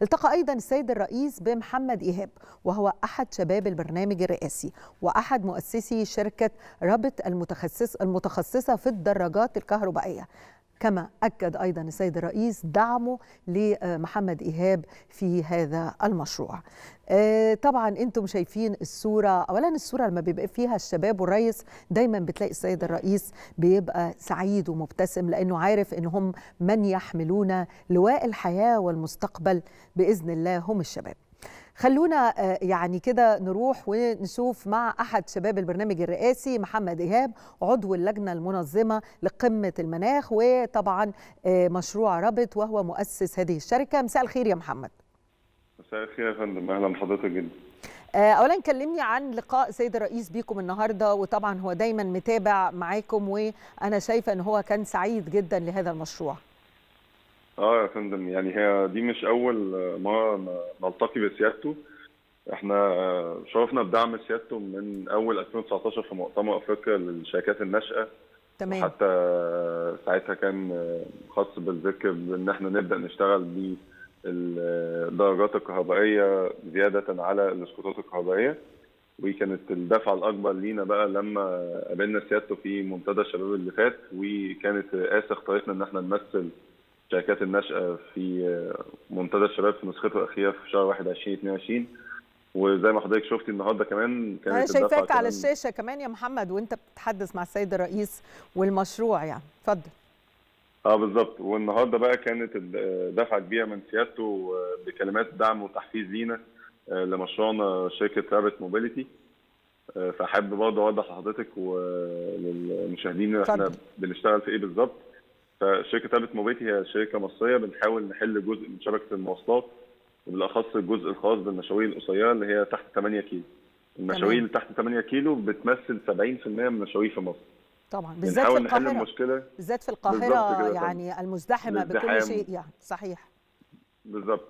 التقى أيضا السيد الرئيس بمحمد إيهاب وهو أحد شباب البرنامج الرئاسي وأحد مؤسسي شركة رابط المتخصص المتخصصة في الدراجات الكهربائية كما أكد أيضا السيد الرئيس دعمه لمحمد إيهاب في هذا المشروع طبعا انتم شايفين الصورة أولا الصورة لما بيبقى فيها الشباب والرئيس دايما بتلاقي السيد الرئيس بيبقى سعيد ومبتسم لأنه عارف إنهم من يحملون لواء الحياة والمستقبل بإذن الله هم الشباب خلونا يعني كده نروح ونشوف مع احد شباب البرنامج الرئاسي محمد ايهاب عضو اللجنه المنظمه لقمه المناخ وطبعا مشروع رابط وهو مؤسس هذه الشركه مساء الخير يا محمد مساء الخير يا فندم اهلا بحضرتك جدا اولا كلمني عن لقاء سيد الرئيس بيكم النهارده وطبعا هو دايما متابع معاكم وانا شايفه ان هو كان سعيد جدا لهذا المشروع اه يا فندم يعني هي دي مش اول مره نلتقي بسيادته احنا شرفنا بدعم سيادته من اول 2019 في مؤتمر افريقيا للشركات الناشئه تمام حتى ساعتها كان خاص بالذكر بان احنا نبدا نشتغل بالدراجات الكهربائيه زياده على الاسقاطات الكهربائيه وكانت الدفعه الاكبر لينا بقى لما قابلنا سيادته في منتدى الشباب اللي فات وكانت رئاسه اختارتنا ان احنا نمثل الشركات الناشئه في منتدى الشباب في نسخته الاخيره في شهر 1 2022 وزي ما حضرتك شفتي النهارده كمان كانت انا شايفاك على الشاشه كمان يا محمد وانت بتتحدث مع السيد الرئيس والمشروع يعني اتفضل اه بالظبط والنهارده بقى كانت دفعه كبيره من سيادته بكلمات دعم وتحفيز لينا لمشروعنا شركه رابط موبيليتي فاحب برضه اوضح لحضرتك وللمشاهدين احنا بنشتغل في ايه بالظبط فشركه رابط موبيليتي هي شركه مصريه بنحاول نحل جزء من شبكه المواصلات وبالاخص الجزء الخاص بالمشاوير القصيره اللي هي تحت 8 كيلو. المشاوير اللي تحت 8 كيلو بتمثل 70% من المشاوير في مصر. طبعا بالذات في القاهره نحل المشكله بالذات في القاهره يعني المزدحمه بكل شيء يعني صحيح. بالظبط.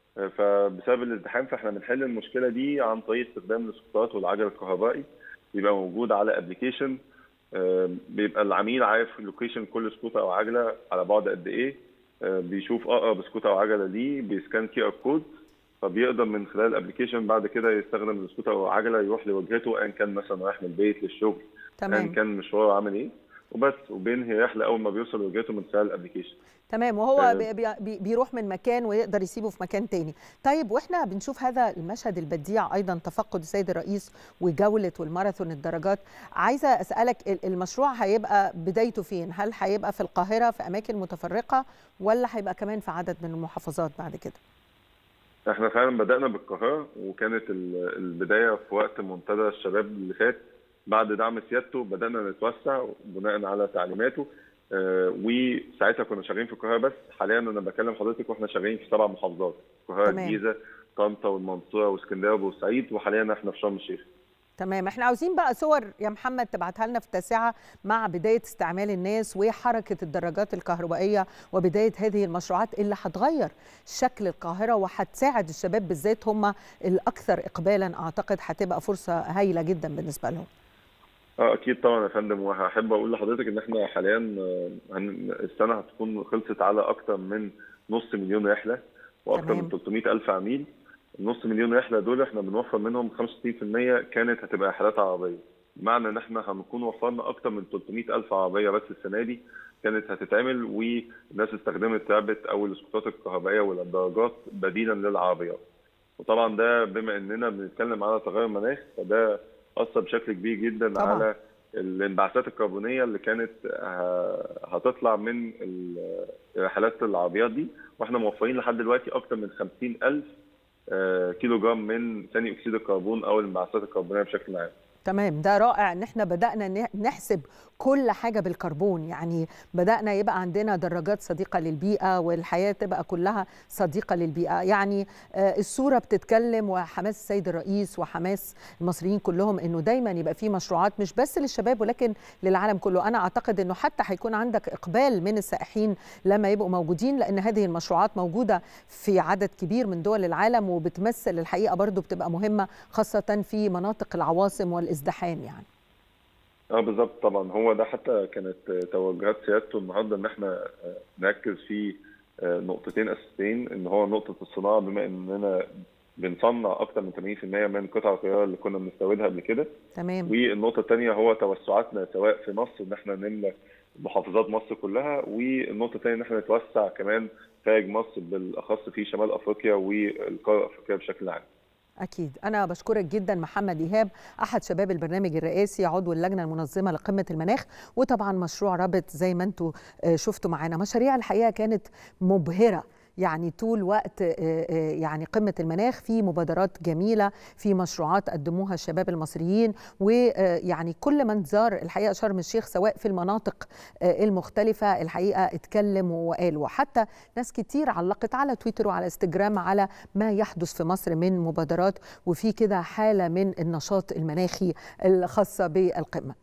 فبسبب الازدحام فاحنا بنحل المشكله دي عن طريق استخدام الاسقاطات والعجل الكهربائي بيبقى موجود على ابلكيشن بيبقى العميل عارف لوكيشن كل سكوتر او عجله على بعد قد ايه بيشوف اقرب سكوتر او عجله ليه بيسكان كي ار كود فبيقدر من خلال الابلكيشن بعد كده يستخدم السكوتر او عجله يروح لوجهته ايا كان مثلا رايح من البيت للشغل ايا كان مشواره عامل ايه وبس وبينهي رحله اول ما بيوصل لوجهته من خلال الابلكيشن تمام وهو بي بيروح من مكان ويقدر يسيبه في مكان تاني طيب واحنا بنشوف هذا المشهد البديع ايضا تفقد السيد الرئيس وجوله والماراثون الدرجات عايزه اسالك المشروع هيبقى بدايته فين هل هيبقى في القاهره في اماكن متفرقه ولا هيبقى كمان في عدد من المحافظات بعد كده احنا فعلا بدانا بالقاهره وكانت البدايه في وقت منتدى الشباب اللي فات بعد دعم سيادته بدانا نتوسع بناء على تعليماته آه وساعتها كنا شغالين في القاهره بس حاليا انا بكلم حضرتك واحنا شغالين في سبع محافظات القاهره الجيزه طنطا والمنصوره واسكندريه وبورسعيد وحاليا احنا في شرم الشيخ تمام احنا عاوزين بقى صور يا محمد تبعتها لنا في التاسعه مع بدايه استعمال الناس وحركه الدراجات الكهربائيه وبدايه هذه المشروعات اللي هتغير شكل القاهره وهتساعد الشباب بالذات هم الاكثر اقبالا اعتقد هتبقى فرصه هايله جدا بالنسبه لهم. اه اكيد طبعا يا فندم وهحب اقول لحضرتك ان احنا حاليا السنه هتكون خلصت على اكثر من نص مليون رحله واكثر من 300 الف عميل النص مليون رحله دول احنا بنوفر منهم 65% كانت هتبقى رحلات عربيه بمعنى ان احنا هنكون وفرنا اكثر من 300 الف عربيه بس السنه دي كانت هتتعمل والناس استخدمت رابط او الاسقاطات الكهربائيه والدراجات بديلا للعربيات وطبعا ده بما اننا بنتكلم على تغير المناخ فده اثر بشكل كبير جدا طبعا. على الانبعاثات الكربونيه اللي كانت هتطلع من رحلات العربيات دي واحنا موفرين لحد دلوقتي اكثر من 50000 كيلو جرام من ثاني اكسيد الكربون او الانبعاثات الكربونيه بشكل عام. تمام ده رائع ان احنا بدانا نحسب كل حاجه بالكربون يعني بدانا يبقى عندنا دراجات صديقه للبيئه والحياه تبقى كلها صديقه للبيئه يعني الصوره بتتكلم وحماس السيد الرئيس وحماس المصريين كلهم انه دايما يبقى في مشروعات مش بس للشباب ولكن للعالم كله انا اعتقد انه حتى هيكون عندك اقبال من السائحين لما يبقوا موجودين لان هذه المشروعات موجوده في عدد كبير من دول العالم وبتمثل الحقيقه برضو بتبقى مهمه خاصه في مناطق العواصم والازدحام يعني اه بالظبط طبعا هو ده حتى كانت توجهات سيادته النهارده ان احنا نركز في نقطتين اساسيين ان هو نقطه الصناعه بما اننا بنصنع اكثر من 80% من قطع الغيار اللي كنا بنستوردها قبل كده تمام والنقطه الثانيه هو توسعاتنا سواء في مصر ان احنا نملى محافظات مصر كلها والنقطه الثانيه ان احنا نتوسع كمان خارج مصر بالاخص في شمال افريقيا والقاره الافريقيه بشكل عام أكيد أنا بشكرك جدا محمد إيهاب أحد شباب البرنامج الرئاسي عضو اللجنة المنظمة لقمة المناخ وطبعا مشروع رابط زي ما أنتم شفتوا معانا مشاريع الحقيقة كانت مبهرة يعني طول وقت يعني قمة المناخ في مبادرات جميلة في مشروعات قدموها الشباب المصريين ويعني كل من زار الحقيقة شرم الشيخ سواء في المناطق المختلفة الحقيقة اتكلم وقال وحتى ناس كتير علقت على تويتر وعلى انستجرام على ما يحدث في مصر من مبادرات وفي كده حالة من النشاط المناخي الخاصة بالقمة